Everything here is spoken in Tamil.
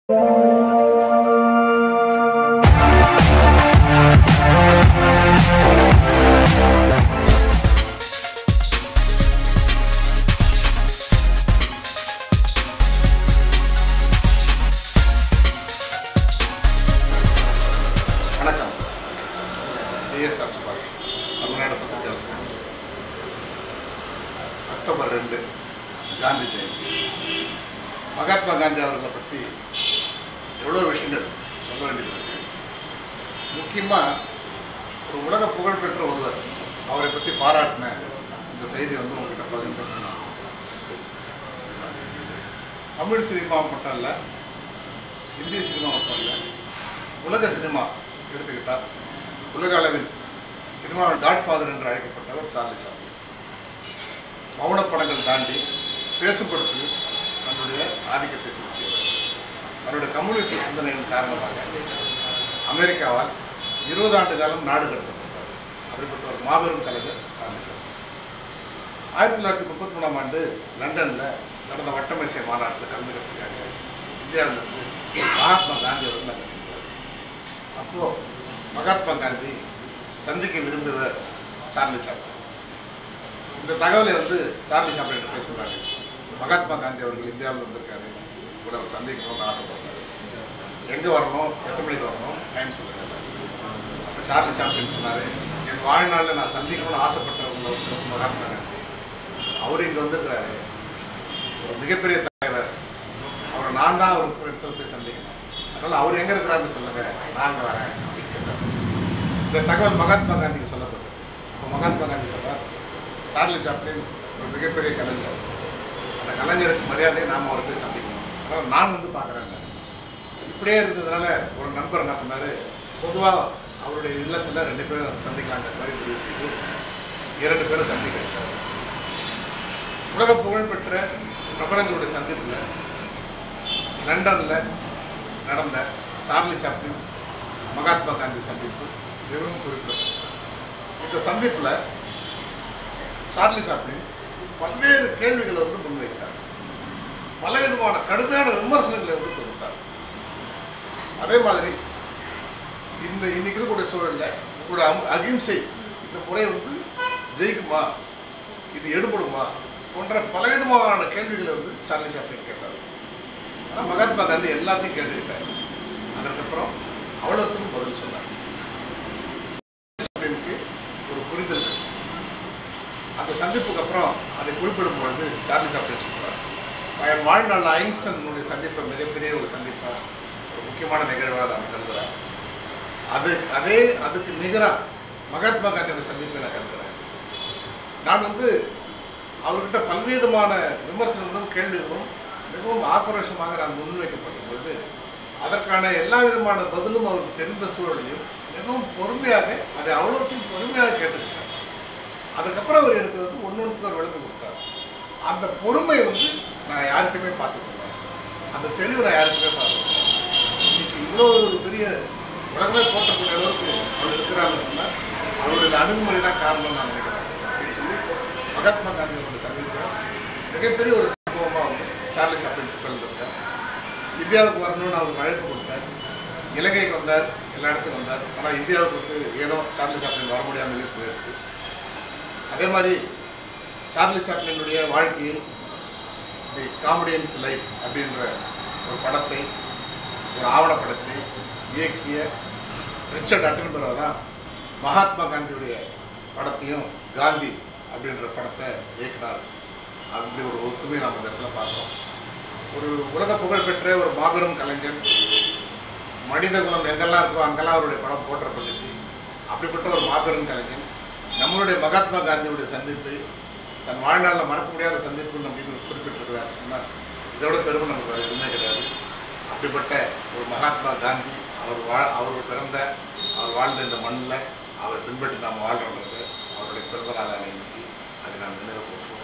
வணக்கம் டிஎஸ்ஆர் சுபாஷ் தமிழ்நாடு பத்திரிகை ஆசிரியர். அக்டோபர் ரெண்டு காந்தி ஜெயந்தி மகாத்மா காந்தி அவர்களை பற்றி எவ்வளோ விஷயங்கள் சொல்ல வேண்டியது இருக்கு முக்கியமாக ஒரு உலக புகழ்பெற்ற ஒருவர் அவரை பற்றி பாராட்டின இந்த செய்தி வந்து உங்ககிட்ட பகிர்ந்து தமிழ் சினிமா மட்டும் இல்லை இந்திய சினிமா மட்டும் இல்லை உலக சினிமா எடுத்துக்கிட்டால் உலக அளவில் சினிமாவின் காட்ஃபாதர் என்று அழைக்கப்பட்டவர் சார்லி சாப்ளின் மௌன படங்கள் தாண்டி பேசும் படத்தில் தன்னுடைய ஆதிக்கத்தை செலுத்தியவர் தன்னுடைய கம்யூனிஸ்ட் சிந்தனையின் காரணமாக அமெரிக்காவால் இருபது ஆண்டு காலம் நாடு கடத்தப்பட்டார் அப்படிப்பட்ட ஒரு மாபெரும் கலைஞர் சார்லி சாப்ளின் ஆயிரத்தி தொள்ளாயிரத்தி முப்பத்தி மூணாம் ஆண்டு லண்டனில் நடந்த வட்டமேசை மாநாட்டில் கலந்துக்கிறதுக்காக இந்தியாவிலிருந்து மகாத்மா காந்தி அவர்கள் அங்கே சென்றார் அப்போது மகாத்மா காந்தி சந்திக்க விரும்புவர் சார்லி சாப்ளின் இந்த தகவலை வந்து சார்லி சாப்ளின் போய் சொன்னாங்க மகாத்மா காந்தி அவர்கள் இந்தியாவில் வந்திருக்காரு கூட அவர் சந்திக்கணும்னு ஆசைப்படுறாரு எங்கே வரணும் எத்தனை மணிக்கு வரணும் டைம் சொல்லுங்க அப்போ சார்லி சாப்ளின் சொன்னார் என் வாழ்நாளில் நான் சந்திக்கணும்னு ஆசைப்பட்டவங்க ஒருத்தர் மகாத்மா காந்தி அவர் இங்கே வந்திருக்கிறாரு ஒரு மிகப்பெரிய தலைவர் அவரை நான் தான் ஒரு இடத்துல போய் சந்திக்கணும் அதனால் அவர் எங்கே இருக்கிறாருன்னு சொல்லுங்க நாங்கள் வரேன் அப்படின்னு கேட்டார். இந்த தகவல் மகாத்மா காந்திக்கு சொல்லப்பட்டது அப்போ மகாத்மா காந்தி சொன்னார் சார்லி சாப்ளின் ஒரு மிகப்பெரிய கலைஞர் அந்த கலைஞருக்கு மரியாதையை நாம் அவரை போய் சந்திக்கணும் அதனால் நான் வந்து பார்க்குறேன் இப்படியே இருந்ததுனால ஒரு நண்பர் என்ன பண்ணார் பொதுவாக அவருடைய இல்லத்தில் ரெண்டு பேரும் சந்திக்கலாங்கிற மாதிரி முடிவு செய்து இரண்டு பேரும் சந்திக்க வச்சார் உலக புகழ்பெற்ற பிரபலங்களுடைய சந்திப்பில் லண்டனில் நடந்த சார்லி சாப்ளின் மகாத்மா காந்தி சந்திப்பு மிகவும் குறிப்பிடத்தக்கது இந்த சந்திப்பில் சார்லி சாப்ளின் பல்வேறு கேள்விகளை வந்து முன்வைத்தார் பலவிதமான கடுமையான விமர்சனங்களை வந்து தொகுத்தார் அதே மாதிரி இந்த இன்னைக்கு இருக்கக்கூடிய சூழலில் உங்களோட அம்- அகிம்சை இந்த முறை வந்து ஜெயிக்குமா இது எடுபடுமா போன்ற பலவிதமான கேள்விகளை வந்து சார்லி சாப்ளின் கேட்டார் ஆனால் மகாத்மா காந்தி எல்லாத்தையும் கேட்டுக்கிட்டார் அதற்கப்புறம் அவ்வளோத்துக்கும் பதில் சொன்னார் சாப்ளினுக்கு ஒரு புரிதல் கிடைச்சு அந்த சந்திப்புக்கு அப்புறம் அதை குறிப்பிடும் பொழுது சார்லி சாப்ளின் சொல்றார் என் வாழ்நாளில் ஐன்ஸ்டனுடைய சந்திப்பை மிகப்பெரிய ஒரு சந்திப்பாக ஒரு முக்கியமான நிகழ்வாக நான் கருதுகிறேன் அது அதே அதுக்கு நிகராக மகாத்மா காந்தியோட சந்திப்பை நான் கருதுகிறேன் நான் வந்து அவர்கிட்ட பல்வேறுமான விமர்சனங்களும் கேள்விகளும் மிகவும் ஆக்ரோஷமாக நான் முன்வைக்கப்பட்ட பொழுது அதற்கான எல்லா விதமான பதிலும் அவருக்கு தெரிந்த சூழலையும் மிகவும் பொறுமையாக அதை அவ்வளோத்தையும் பொறுமையாக கேட்டுக்கிட்டார் அதுக்கப்புறம் அவர் எனக்கு வந்து ஒன்று ஒன்று ஒரு விளக்கம் கொடுத்தார் அந்த பொறுமை வந்து நான் யாருக்குமே பார்த்துக்கிறேன் அந்த தெளிவு நான் யாருக்குமே பார்த்துக்கிறேன் இன்னைக்கு இவ்வளோ ஒரு பெரிய உலகமே போற்றக்கூடிய அளவுக்கு அவர் இருக்கிறாங்கன்னு சொன்னால் அவருடைய அணுகுமுறை தான் காரணம் நான் நினைக்கிறேன் அப்படின்னு சொல்லி மகாத்மா காந்தியோட சந்திப்பு மிகப்பெரிய ஒரு சம்பவமாக வந்து சார்லி சாப்ளின் கலந்துருக்கார் இந்தியாவுக்கு வரணும்னு அவருக்கு அழைப்பு கொடுத்தார் இலங்கைக்கு வந்தார் எல்லா இடத்துக்கும் வந்தார் ஆனால் இந்தியாவுக்கு வந்து ஏனோ சார்லி சாப்ளின் வர முடியாமலே போயிருக்கு அதே மாதிரி சார்லி சாப்ளினுடைய வாழ்க்கையை தி காமெடியன்ஸ் லைஃப் அப்படின்ற ஒரு படத்தை ஒரு ஆவணப்படத்தை இயக்கிய ரிச்சர்ட் அட்டன்பரோ தான் மகாத்மா காந்தியுடைய படத்தையும் காந்தி அப்படின்ற படத்தை இயக்கினார் அப்படி ஒரு ஒத்துமை நாம் இந்த இடத்துல பார்த்தோம் ஒரு உலக புகழ்பெற்ற ஒரு மாபெரும் கலைஞர் மனித குலம் எங்கெல்லாம் இருக்கோ அங்கெல்லாம் அவருடைய படம் போற்றப்பட்டுச்சு அப்படிப்பட்ட ஒரு மாபெரும் கலைஞர் நம்மளுடைய மகாத்மா காந்தியுடைய சந்திப்பு தன் வாழ்நாளில் மறக்க முடியாத சந்திப்பு அப்படின்னு குறிப்பிட்டிருக்கிறார் சொன்னால் இதோட பெருமை நமக்கு வேற எதுவுமே கிடையாது அப்படிப்பட்ட ஒரு மகாத்மா காந்தி அவர் வா அவர் பிறந்த அவர் வாழ்ந்த இந்த மண்ணில் அவர் பின்பற்றி நாம் வாழ்கிறோங்கிறது அவருடைய பிறந்த நாள் அன்னைக்கு அதை நாம் நினைவு கூறுவோம்